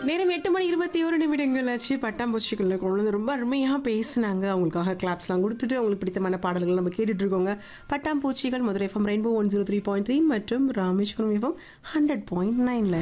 நேரம் எட்டு மணி இருபத்தி ஒரு நிமிடங்கள் ஆச்சு பட்டாம்பூச்சிகளில் குழந்தை ரொம்ப அருமையாக பேசினாங்க அவங்களுக்காக கிளாப்ஸ்லாம் கொடுத்துட்டு அவங்களுக்கு பிடித்தமான பாடல்கள் நம்ம கேட்டுட்டு இருக்கோங்க பட்டாம்பூச்சிகள் Madurai FM Rainbow one zero three point three மற்றும் ராமேஸ்வரம் எஃப்எம் ஹண்ட்ரட் பாயிண்ட் நைனில்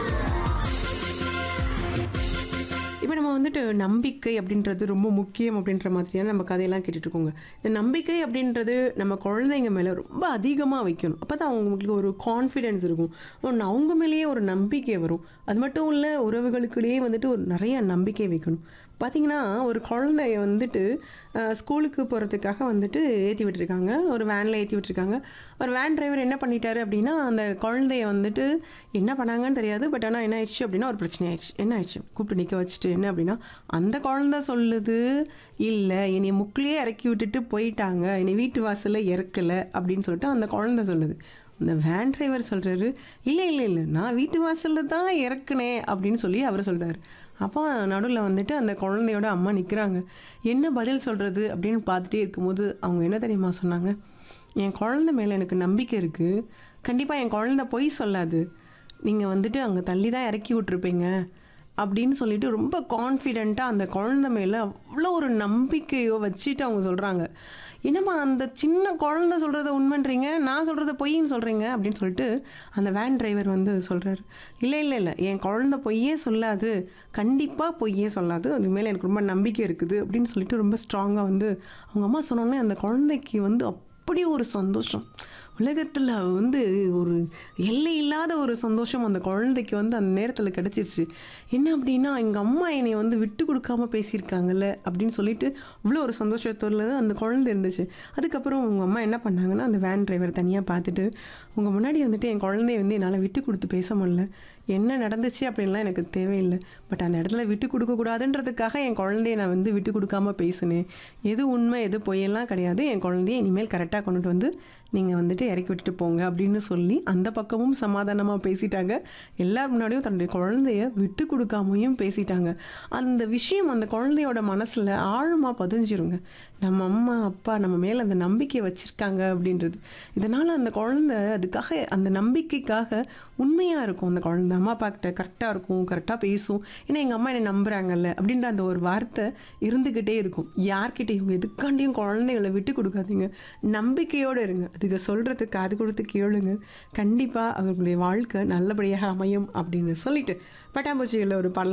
இப்போ நம்ம வந்துட்டு நம்பிக்கை அப்படின்றது ரொம்ப முக்கியம் அப்படின்ற மாதிரியான நம்ம கதையெல்லாம் கேட்டுட்டு இருக்கோங்க இந்த நம்பிக்கை அப்படின்றது நம்ம குழந்தைங்க மேலே ரொம்ப அதிகமாக வைக்கணும் அப்போ தான் அவங்களுக்கு ஒரு கான்ஃபிடென்ஸ் இருக்கும் ஒன்று அவங்க மேலேயே ஒரு நம்பிக்கை வரும் அது மட்டும் இல்லை உறவுகளுக்கிடையே வந்துட்டு ஒரு நிறைய நம்பிக்கை வைக்கணும் பார்த்தீங்கன்னா ஒரு குழந்தைய வந்துட்டு அஹ், ஸ்கூலுக்கு போகிறதுக்காக வந்துட்டு ஏற்றி விட்டுருக்காங்க ஒரு வேனில் ஏற்றி விட்டுருக்காங்க ஒரு வேன் டிரைவர் என்ன பண்ணிட்டாரு அப்படின்னா அந்த குழந்தைய வந்துட்டு என்ன பண்ணாங்கன்னு தெரியாது பட் ஆனால் என்ன ஆயிடுச்சு அப்படின்னா ஒரு பிரச்சனை ஆயிடுச்சு என்ன ஆயிடுச்சு கூப்பிட்டு நிற்க வச்சுட்டு என்ன அப்படின்னா அந்த குழந்தை சொல்லுது இல்லை என்னை முக்கிலேயே இறக்கி விட்டுட்டு போயிட்டாங்க என்னை வீட்டு வாசலில் இறக்கலை அப்படின்னு சொல்லிட்டு அந்த குழந்தை சொல்லுது அந்த வேன் டிரைவர் சொல்கிறாரு இல்லை இல்லை இல்லை நான் வீட்டு வாசலில் தான் இறக்குனேன் அப்படின்னு சொல்லி அவர் சொல்கிறாரு அப்போ நடுவில் வந்துட்டு அந்த குழந்தையோட அம்மா நிற்கிறாங்க என்ன பதில் சொல்கிறது அப்படின்னு பார்த்துட்டே இருக்கும்போது அவங்க என்ன தெரியுமா சொன்னாங்க என் குழந்தை மேலே எனக்கு நம்பிக்கை இருக்குது கண்டிப்பாக என் குழந்தை பொய் சொல்லாது நீங்கள் வந்துட்டு அங்கே தள்ளி தான் இறக்கி விட்ருப்பீங்க அப்படின்னு சொல்லிட்டு ரொம்ப கான்ஃபிடெண்ட்டாக அந்த குழந்தை மேலே அவ்வளோ ஒரு நம்பிக்கையோ வச்சுட்டு அவங்க சொல்கிறாங்க என்னம்மா அந்த சின்ன குழந்தை சொல்கிறத உண்மைன்றீங்க நான் சொல்கிறத பொய்ன்னு சொல்கிறீங்க அப்படின்னு சொல்லிட்டு அந்த வேன் டிரைவர் வந்து சொல்கிறாரு இல்லை இல்லை இல்லை என் குழந்தை பொய்யே சொல்லாது கண்டிப்பாக பொய்யே சொல்லாது அது மேலே எனக்கு ரொம்ப நம்பிக்கை இருக்குது அப்படின்னு சொல்லிட்டு ரொம்ப ஸ்ட்ராங்காக வந்து அவங்க அம்மா சொன்னோன்னே அந்த குழந்தைக்கு வந்து அப்படி ஒரு சந்தோஷம் உலகத்தில் வந்து ஒரு எல்லை இல்லாத ஒரு சந்தோஷம் அந்த குழந்தைக்கு வந்து அந்த நேரத்தில் கிடச்சிருச்சு என்ன அப்படின்னா எங்கள் அம்மா என்னை வந்து விட்டு கொடுக்காம பேசியிருக்காங்கல்ல அப்படின்னு சொல்லிட்டு இவ்வளோ ஒரு சந்தோஷத்தில் அந்த குழந்தை இருந்துச்சு அதுக்கப்புறம் உங்கள் அம்மா என்ன பண்ணாங்கன்னா அந்த வேன் டிரைவர் தனியாக பார்த்துட்டு உங்கள் முன்னாடி வந்துட்டு என் குழந்தைய வந்து என்னால் விட்டு கொடுத்து பேச முடியல என்ன நடந்துச்சு அப்படின்லாம் எனக்கு தேவையில்லை பட் அந்த இடத்துல விட்டு கொடுக்கக்கூடாதுன்றதுக்காக என் குழந்தைய நான் வந்து விட்டு கொடுக்காம பேசினேன் எது உண்மை எது பொய்யெல்லாம் கிடையாது என் குழந்தைய இனிமேல் கரெக்டாக கொண்டுட்டு வந்து நீங்கள் வந்துட்டு இறக்கி விட்டுட்டு போங்க அப்படின்னு சொல்லி அந்த பக்கமும் சமாதானமாக பேசிட்டாங்க எல்லார் முன்னாடியும் தன்னுடைய குழந்தைய விட்டு கொடுக்காமையும் பேசிட்டாங்க அந்த விஷயம் அந்த குழந்தையோட மனசில் ஆழமாக பதிஞ்சிருங்க நம்ம அம்மா அப்பா நம்ம மேலே அந்த நம்பிக்கை வச்சுருக்காங்க அப்படின்றது இதனால் அந்த குழந்தை அதுக்காக அந்த நம்பிக்கைக்காக உண்மையாக இருக்கும் அந்த குழந்தை அம்மா அப்பா கிட்ட கரெக்டாக இருக்கும் கரெக்டாக பேசும் ஏன்னா எங்கள் அம்மா என்னை நம்புகிறாங்கல்ல அப்படின்ற அந்த ஒரு வார்த்தை இருந்துக்கிட்டே இருக்கும் யார்கிட்டையும் எதுக்காண்டியும் குழந்தைகளை விட்டு கொடுக்காதீங்க நம்பிக்கையோடு இருங்க அதுக்கு சொல்கிறதுக்கு காது கொடுத்து கேளுங்க கண்டிப்பாக அவர்களுடைய வாழ்க்கை நல்லபடியாக அமையும் அப்படின்னு சொல்லிட்டு பட்டாம்பூச்சிகளில் ஒரு பாடல்